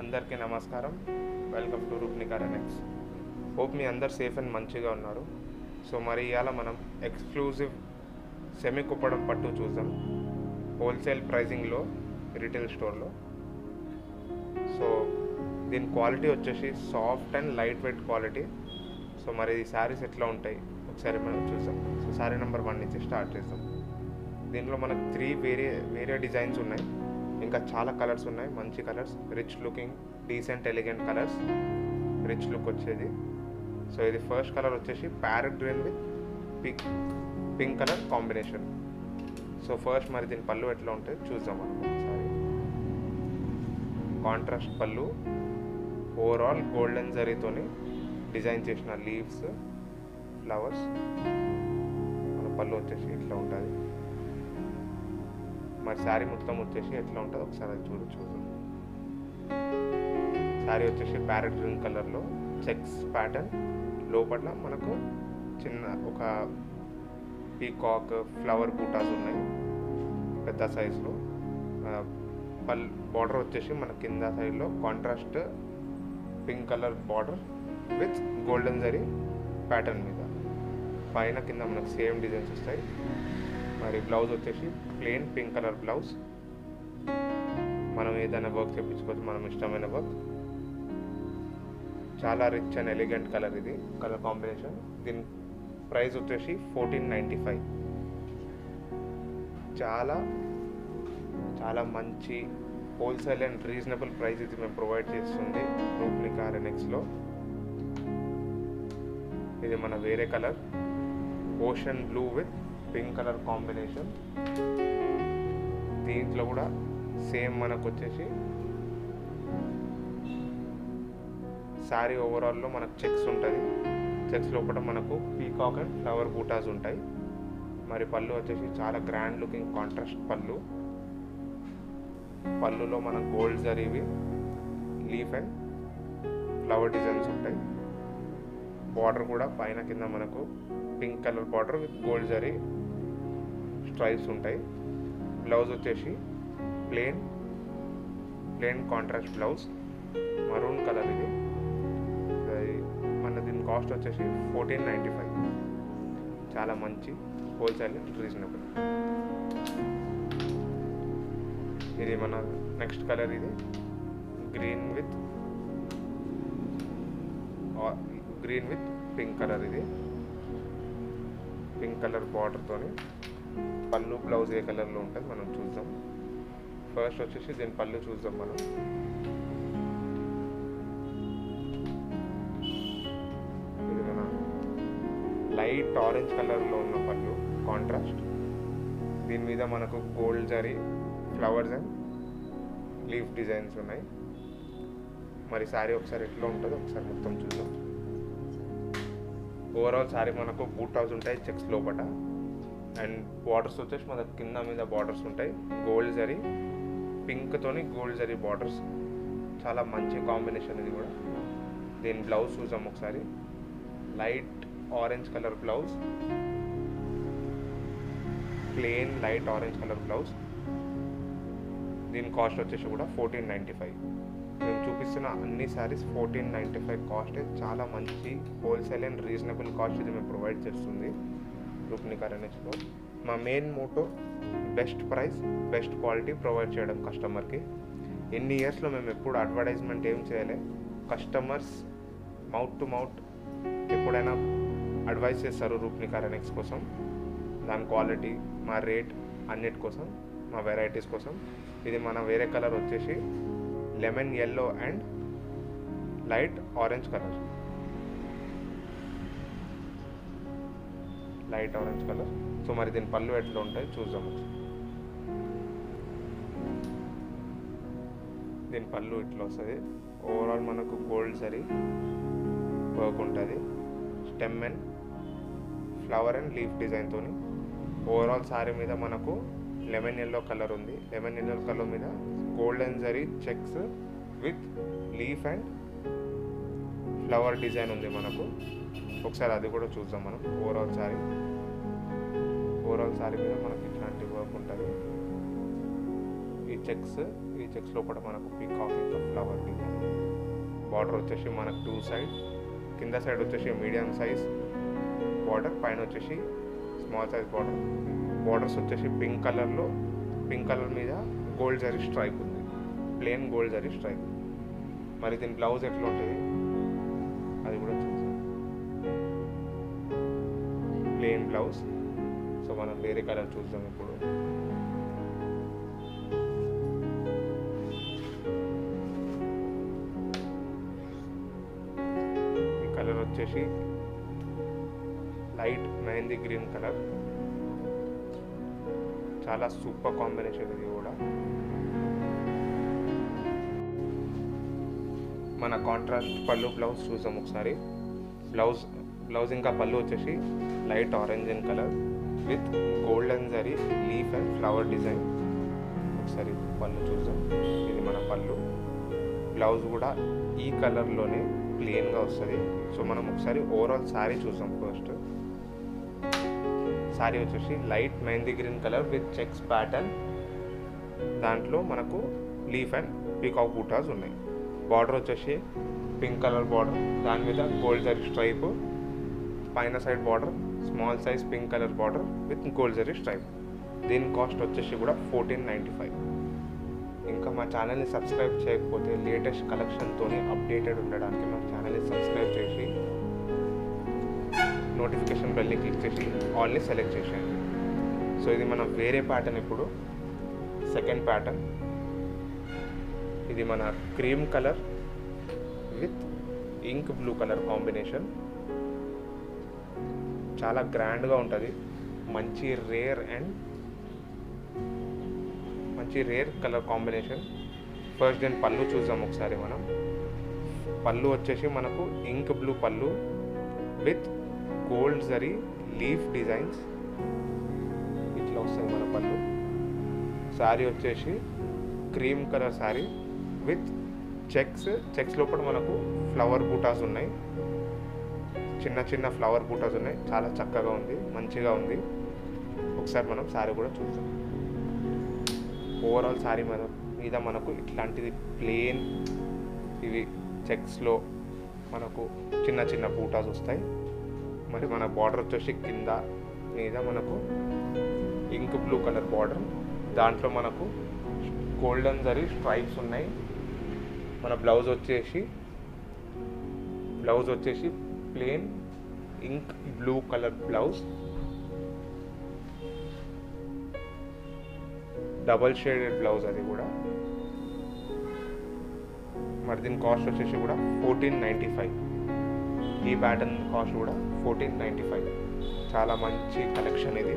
అందరికీ నమస్కారం welcome to Roopnikar X hope మీ అందరు సేఫ్ అండ్ మంచిగా ఉన్నారు సో మరి ఇవాళ మనం ఎక్స్క్లూజివ్ సెమీ కుప్పడం పట్టు చూద్దాం హోల్సేల్ ప్రైజింగ్లో రిటైల్ స్టోర్లో సో దీని క్వాలిటీ వచ్చేసి soft and light weight quality so మరి ఈ శారీస్ ఎట్లా ఉంటాయి ఒకసారి మనం చూద్దాం సో శారీ నెంబర్ వన్ నుంచి స్టార్ట్ చేద్దాం దీంట్లో మనకు త్రీ వేరే వేరే డిజైన్స్ ఉన్నాయి ఇంకా చాలా కలర్స్ ఉన్నాయి మంచి colours rich looking decent elegant colours rich look వచ్చేది సో ఇది ఫస్ట్ కలర్ వచ్చేసి parrot green with pink pink colour combination so first మరి దీని పళ్ళు ఎట్లా ఉంటుంది చూద్దాం మనం ఒకసారి కాంట్రాస్ట్ పళ్ళు ఓవరాల్ గోల్డెన్ జరీతోని డిజైన్ చేసిన లీవ్స్ ఫ్లవర్స్ మన పళ్ళు వచ్చేసి ఇట్లా ఉంటుంది మరి శారీ మొత్తం వచ్చేసి ఎట్లా ఉంటుందో ఒకసారి అది చూడు చూద్దాం శారీ వచ్చేసి ప్యారెట్ గ్రీన్ కలర్లో చెక్స్ ప్యాటర్న్ లోపల మనకు చిన్న ఒక పీకాక్ ఫ్లవర్ బూటాస్ ఉన్నాయి పెద్ద సైజులో పల్ బార్డర్ వచ్చేసి మన కింద సైడ్లో contrast pink colour border with golden zari pattern మీద పైన కింద మనకు సేమ్ డిజైన్స్ వస్తాయి మరి బ్లౌజ్ వచ్చేసి ప్లెయిన్ పింక్ కలర్ బ్లౌజ్ మనం ఏదైనా వర్క్ చేయించుకోవచ్చు మనం ఇష్టమైన వర్క్ చాలా రిచ్ అండ్ ఎలిగెంట్ కలర్ ఇది కలర్ కాంబినేషన్ దీని ప్రైస్ వచ్చేసి ఫోర్టీన్ నైంటీ ఫైవ్ చాలా చాలా మంచి హోల్సేల్ అండ్ రీజనబుల్ ప్రైస్ ఇది మేము ప్రొవైడ్ చేస్తుంది రూప్నికా రెనెక్స్లో ఇది మన వేరే colour ocean blue with pink colour combination దీంట్లో కూడా సేమ్ మనకు వచ్చేసి శారీ ఓవరాల్లో మనకు చెక్స్ ఉంటుంది చెక్స్ లోపల మనకు పీకాక్ అండ్ ఫ్లవర్ బూటాస్ ఉంటాయి మరి పళ్ళు వచ్చేసి చాలా గ్రాండ్ లుకింగ్ కాంట్రాస్ట్ పళ్ళు పళ్ళులో మనకు గోల్డ్ జరీవి లీఫ్ అండ్ ఫ్లవర్ డిజైన్స్ ఉంటాయి బార్డర్ కూడా పైన కింద మనకు pink colour border with gold zari stripes ఉంటాయి బ్లౌజ్ వచ్చేసి plain plain contrast blouse maroon colour ఇది ఇది మన దీని కాస్ట్ వచ్చేసి ఫోర్టీన్ నైంటీ ఫైవ్ చాలా మంచి హోల్సేల్ రీజనబుల్ ఇది మన నెక్స్ట్ కలర్ ఇది green with green with pink colour ఇది పింక్ కలర్ బార్డర్తోని పళ్ళు బ్లౌజ్ ఏ కలర్లో ఉంటుంది మనం చూద్దాం ఫస్ట్ వచ్చేసి దీని పళ్ళు చూద్దాం మనం ఇది మన లైట్ ఆరెంజ్ కలర్లో ఉన్న పళ్ళు కాంట్రాస్ట్ దీని మీద మనకు gold zari flowers and leaf designs ఉన్నాయి మరి శారీ ఒకసారి ఎట్లా ఉంటుందో ఒకసారి మొత్తం చూద్దాం ఓవరాల్ శారీ మనకు బూటాస్ ఉంటాయి చెక్స్ లోపల అండ్ బార్డర్స్ వచ్చేసి మన కింద మీద బార్డర్స్ ఉంటాయి గోల్డ్ జరీ పింక్తోని గోల్డ్ జరీ బార్డర్స్ చాలా మంచి కాంబినేషన్ ఇది కూడా దీని బ్లౌజ్ చూసాం ఒకసారి light orange colour blouse plain light orange colour blouse దీని కాస్ట్ వచ్చేసి కూడా ఫోర్టీన్ నైంటీ ఫైవ్ మేము చూపిస్తున్న అన్ని saris fourteen ninety five cost చాలా మంచి హోల్సేల్ అండ్ రీజనబుల్ కాస్ట్ ఇది మేము ప్రొవైడ్ చేస్తుంది రూప్నికా రెనెక్స్లో మా main motto best price best quality provide చేయడం కస్టమర్కి ఎన్ని ఇయర్స్లో మేము ఎప్పుడు అడ్వర్టైజ్మెంట్ ఏం చేయలే కస్టమర్స్ మౌత్ టు మౌత్ ఎప్పుడైనా అడ్వైస్ చేస్తారు రూప్నికా రెనెక్స్ కోసం దాని క్వాలిటీ మా రేట్ అన్నిటి కోసం మా వెరైటీస్ కోసం ఇది మన వేరే కలర్ వచ్చేసి lemon yellow and light orange colour light orange colour so మరి దీని పళ్ళు ఎట్లా ఉంటాయి చూద్దాం దీని పళ్ళు ఇట్లా వస్తుంది ఓవరాల్ మనకు గోల్డ్ సరీ వర్క్ ఉంటుంది stem and flower and leaf డిజైన్తో ఓవరాల్ శారీ మీద మనకు లెమన్ ఎల్లో కలర్ ఉంది లెమన్ ఎల్లో కలర్ మీద golden zari checks with leaf and flower design ఉంది మనకు ఒకసారి అది కూడా చూద్దాం మనం ఓవరాల్ శారీ ఓవరాల్ శారీ మీద మనకి ఇట్లాంటి వర్క్ ఉంటుంది ఈ చెక్స్ ఈ చెక్స్లో కూడా మనకు పీకాక్ ఇంకా ఫ్లవర్ డిజైన్ బార్డర్ వచ్చేసి మనకు టూ సైడ్ కింద సైడ్ వచ్చేసి మీడియం సైజ్ బార్డర్ పైన వచ్చేసి స్మాల్ సైజ్ బార్డర్ బార్డర్స్ వచ్చేసి పింక్ కలర్లో పింక్ కలర్ మీద గోల్డ్ జరీ స్ట్రైప్ ఉంది ప్లెయిన్ గోల్డ్ జరీ స్ట్రైప్ మరి దీని బ్లౌజ్ ఎట్లా ఉంటుంది అది కూడా చూసాం ప్లెయిన్ బ్లౌజ్ సో మనం వేరే కలర్ చూద్దాం ఇప్పుడు ఈ కలర్ వచ్చేసి లైట్ మెహందీ గ్రీన్ కలర్ చాలా సూపర్ కాంబినేషన్ ఇది కూడా మన కాంట్రాస్ట్ పళ్ళు బ్లౌజ్ చూసాం ఒకసారి బ్లౌజ్ బ్లౌజ్ ఇంకా పళ్ళు వచ్చేసి light orange and colour with golden zari leaf and flower design ఒకసారి పళ్ళు చూద్దాం ఇది మన పళ్ళు బ్లౌజ్ కూడా ఈ కలర్లోనే ప్లెయిన్గా వస్తుంది సో మనం ఒకసారి ఓవరాల్ శారీ చూసాం ఫస్ట్ శారీ వచ్చేసి light mehndi green colour with checks pattern దాంట్లో మనకు లీఫ్ అండ్ పీకాక్ బూటాస్ ఉన్నాయి బార్డర్ వచ్చేసి పింక్ కలర్ బార్డర్ దాని మీద గోల్డ్ జరీ స్ట్రైప్ పైన side border small size pink colour border with gold zari stripe దీని కాస్ట్ వచ్చేసి కూడా ఫోర్టీన్ నైంటీ ఫైవ్ ఇంకా మా ఛానల్ని సబ్స్క్రైబ్ చేయకపోతే లేటెస్ట్ కలెక్షన్తో అప్డేటెడ్ ఉండడానికి మా ఛానల్ని సబ్స్క్రైబ్ చేసి నోటిఫికేషన్ బెల్ని క్లిక్ చేసి ఆల్ని సెలెక్ట్ చేసేయండి సో ఇది మనం వేరే ప్యాటర్న్ ఇప్పుడు సెకండ్ ప్యాటర్న్ ఇది మన cream colour with ink blue colour combination చాలా గ్రాండ్గా ఉంటుంది మంచి రేర్ అండ్ మంచి రేర్ కలర్ కాంబినేషన్ ఫస్ట్ దీని పళ్ళు చూద్దాం ఒకసారి మనం పళ్ళు వచ్చేసి మనకు ink blue pallu with gold zari leaf designs ఇట్లా వస్తుంది మన పళ్ళు శారీ వచ్చేసి cream colour sari with checks checks లోపల మనకు ఫ్లవర్ బూటాస్ ఉన్నాయి చిన్న చిన్న ఫ్లవర్ బూటాస్ ఉన్నాయి చాలా చక్కగా ఉంది మంచిగా ఉంది ఒకసారి మనం శారీ కూడా చూద్దాం ఓవరాల్ శారీ మీద మీద మనకు ఇట్లాంటిది ప్లేన్ ఇవి చెక్స్లో మనకు చిన్న చిన్న బూటాస్ వస్తాయి మరి మన బార్డర్ వచ్చేసి కింద మీద మనకు ఇంక్ బ్లూ కలర్ బార్డర్ దాంట్లో మనకు గోల్డెన్ జరీ స్ట్రైప్స్ ఉన్నాయి మన బ్లౌజ్ వచ్చేసి బ్లౌజ్ వచ్చేసి plain ink blue colour blouse double shaded blouse అది కూడా మరి దీని కాస్ట్ వచ్చేసి కూడా ఫోర్టీన్ నైంటీ ఫైవ్ ఈ ప్యాటర్న్ కాస్ట్ కూడా ఫోర్టీన్ నైంటీ ఫైవ్ చాలా మంచి కలెక్షన్ ఇది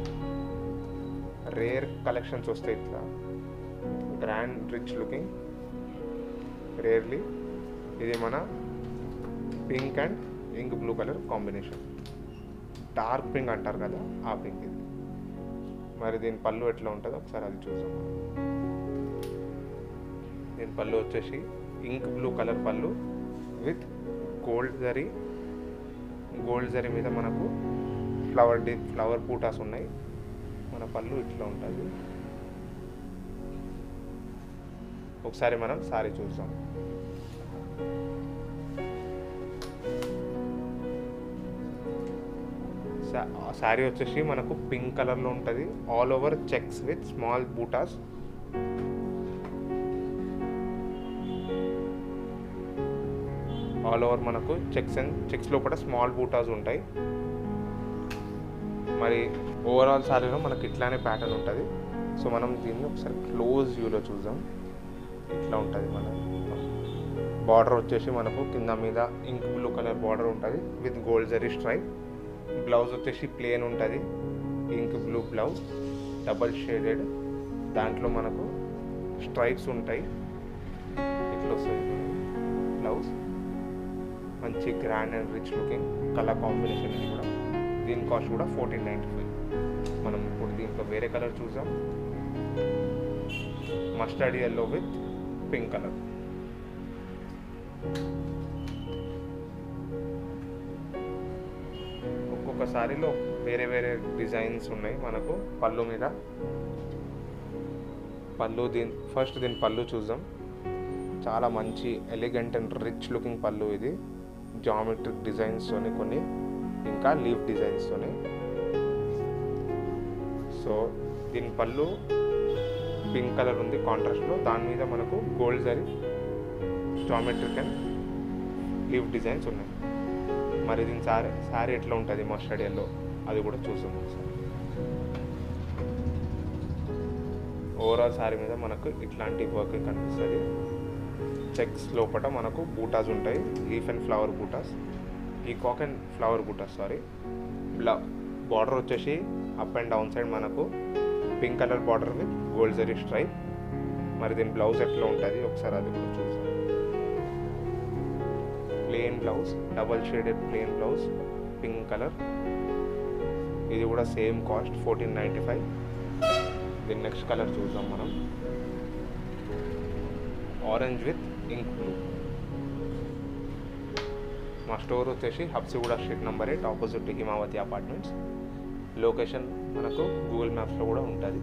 రేర్ కలెక్షన్స్ వస్తాయి ఇట్లా గ్రాండ్ రిచ్ లుకింగ్ రేర్లీ ఇది మన pink and ink blue colour combination dark pink అంటారు కదా ఆ పింక్ ఇది మరి దీని పళ్ళు ఎట్లా ఉంటుందో ఒకసారి అది చూద్దాం దీని పళ్ళు వచ్చేసి ink blue colour pallu with gold zari gold zari మీద మనకు ఫ్లవర్ డి ఫ్లవర్ పూటాస్ ఉన్నాయి మన పళ్ళు ఇట్లా ఉంటుంది ఒకసారి మనం సారీ చూద్దాం శారీ వచ్చేసి మనకు పింక్ కలర్లో ఉంటుంది all over checks with small butas all over మనకు చెక్స్ అండ్ చెక్స్ లోపల స్మాల్ బూటాస్ ఉంటాయి మరి ఓవరాల్ శారీలో మనకి ఇట్లానే ప్యాటర్న్ ఉంటుంది సో మనం దీన్ని ఒకసారి క్లోజ్ వ్యూలో చూద్దాం ఇట్లా ఉంటుంది మన బార్డర్ వచ్చేసి మనకు కింద మీద ఇంక్ బ్లూ కలర్ బార్డర్ ఉంటుంది with gold zari stripe blouse వచ్చేసి ప్లేన్ ఉంటుంది ink blue blouse double shaded దాంట్లో మనకు స్ట్రైప్స్ ఉంటాయి ఇట్లా వస్తుంది బ్లౌజ్ మంచి grand and rich looking colour combination ఇది కూడా దీని కాస్ట్ కూడా ఫోర్టీన్ నైంటీ ఫైవ్ మనం ఇప్పుడు దీంట్లో వేరే కలర్ చూసాం mustard yellow with pink colour ఒక్కొక్క సారీలో వేరే వేరే డిజైన్స్ ఉన్నాయి మనకు పళ్ళు మీద పళ్ళు దీని ఫస్ట్ దీని పళ్ళు చూద్దాం చాలా మంచి ఎలిగెంట్ అండ్ రిచ్ లుకింగ్ పళ్ళు ఇది జామెట్రిక్ డిజైన్స్తోని కొన్ని ఇంకా లీఫ్ డిజైన్స్తోని సో దీని పళ్ళు పింక్ కలర్ ఉంది కాంట్రాస్ట్లో దాని మీద మనకు gold zari geometric and leaf designs ఉన్నాయి మరి దీని శారీ శారీ ఎట్లా ఉంటుంది మస్టర్డ్ ఎల్లో అది కూడా చూసాం ఒకసారి ఓవరాల్ శారీ మీద మనకు ఇట్లాంటి వర్క్ కనిపిస్తుంది చెక్స్ లోపల మనకు బూటాస్ ఉంటాయి లీఫ్ అండ్ ఫ్లవర్ బూటాస్ ఈ cock and flower butas sari బ్లా బార్డర్ వచ్చేసి అప్ అండ్ డౌన్ సైడ్ మనకు pink colour border with gold zari stripe మరి దీని బ్లౌజ్ ఎట్లా ఉంటుంది ఒకసారి అది కూడా చూసాం plain blouse double shaded plain blouse pink colour ఇది కూడా same cost fourteen ninety five దీని నెక్స్ట్ కలర్ చూద్దాం మనం ఆరెంజ్ విత్ ఇంక్ బ్లూ మా స్టోర్ వచ్చేసి Habsiguda street number eight opposite Himavathi apartments location మనకు గూగుల్ మ్యాప్స్లో కూడా ఉంటుంది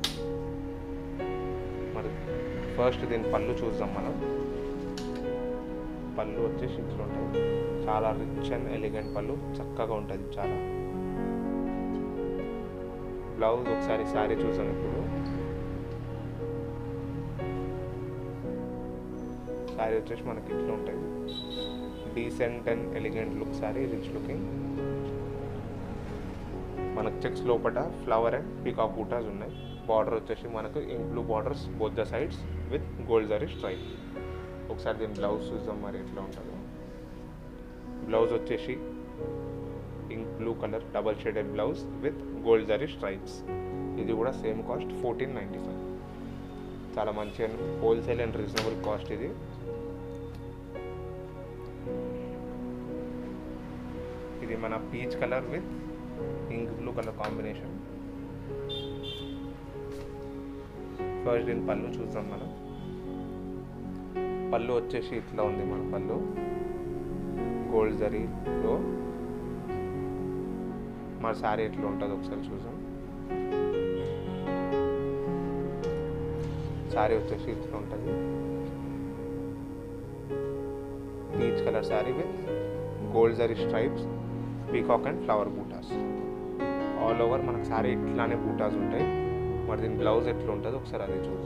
మరి ఫస్ట్ దీని పళ్ళు చూద్దాం మనం పళ్ళు వచ్చేసి ఇట్లా ఉంటుంది చాలా రిచ్ అండ్ ఎలిగెంట్ పళ్ళు చక్కగా ఉంటుంది చాలా బ్లౌజ్ ఒకసారి శారీ చూసాను ఇప్పుడు శారీ వచ్చేసి మనకి ఇట్లా ఉంటుంది decent and elegant look sari rich looking మనకు చెక్స్ లోపల ఫ్లవర్ అండ్ పీకాక్ బూటాస్ ఉన్నాయి బార్డర్ వచ్చేసి మనకు ink blue borders both the sides with gold zari stripe ఒకసారి దీని బ్లౌజ్ చూద్దాం మరి ఎట్లా ఉంటుందో బ్లౌజ్ వచ్చేసి pink blue colour double shaded blouse with gold zari stripes ఇది కూడా same cost fourteen ninety five చాలా మంచి and wholesale and reasonable cost ఇది ఇది మన peach colour with pink blue colour combination first దీని పళ్ళు చూద్దాం మనం పళ్ళు వచ్చేసి ఇట్లా ఉంది మన పళ్ళు గోల్డ్ జరీలో మన శారీ ఎట్లా ఉంటుంది ఒకసారి చూద్దాం శారీ వచ్చేసి ఇట్లా ఉంటుంది peach colour sari with gold zari stripes peacock and flower butas all over మనకు శారీ ఇట్లానే బూటాస్ ఉంటాయి మరి దీని బ్లౌజ్ ఎట్లా ఉంటుంది ఒకసారి అదే చూద్దాం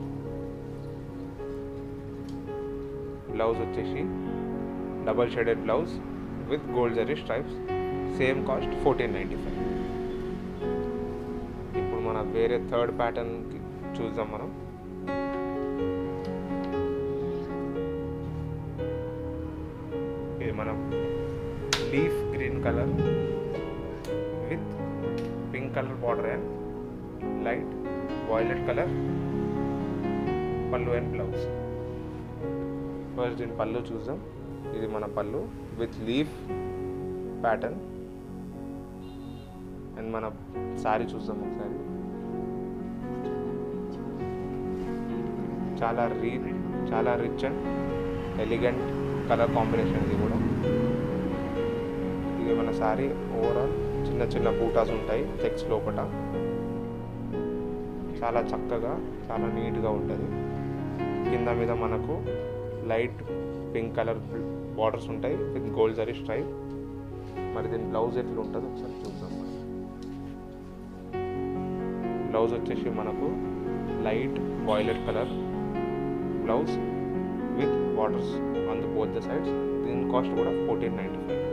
బ్లౌజ్ వచ్చేసి double shaded blouse with gold zari stripes same cost fourteen ninety five ఇప్పుడు మన వేరే థర్డ్ ప్యాటర్న్కి చూద్దాం మనం ఇది మనం leaf green colour with pink colour border and light violet colour pallu and blouse first దీని పళ్ళు చూద్దాం ఇది మన పళ్ళు విత్ లీఫ్ ప్యాటర్న్ అండ్ మన శారీ చూద్దాం ఒకసారి చాలా రీ చాలా rich and elegant colour combination ఇది కూడా ఇది మన శారీ ఓవరాల్ చిన్న చిన్న బూటాస్ ఉంటాయి చెక్స్ లోపల చాలా చక్కగా చాలా నీట్గా ఉంటుంది కింద మీద మనకు లైట్ పింక్ కలర్ బార్డర్స్ ఉంటాయి విత్ గోల్డ్ జరీ స్ట్రైప్ మరి దీని బ్లౌజ్ ఎట్లా ఉంటుంది ఒకసారి చూద్దాం మనం బ్లౌజ్ వచ్చేసి మనకు light violet colour blouse with borders on the both the sides దీని కాస్ట్ కూడా ఫోర్టీన్ నైంటీ ఫైవ్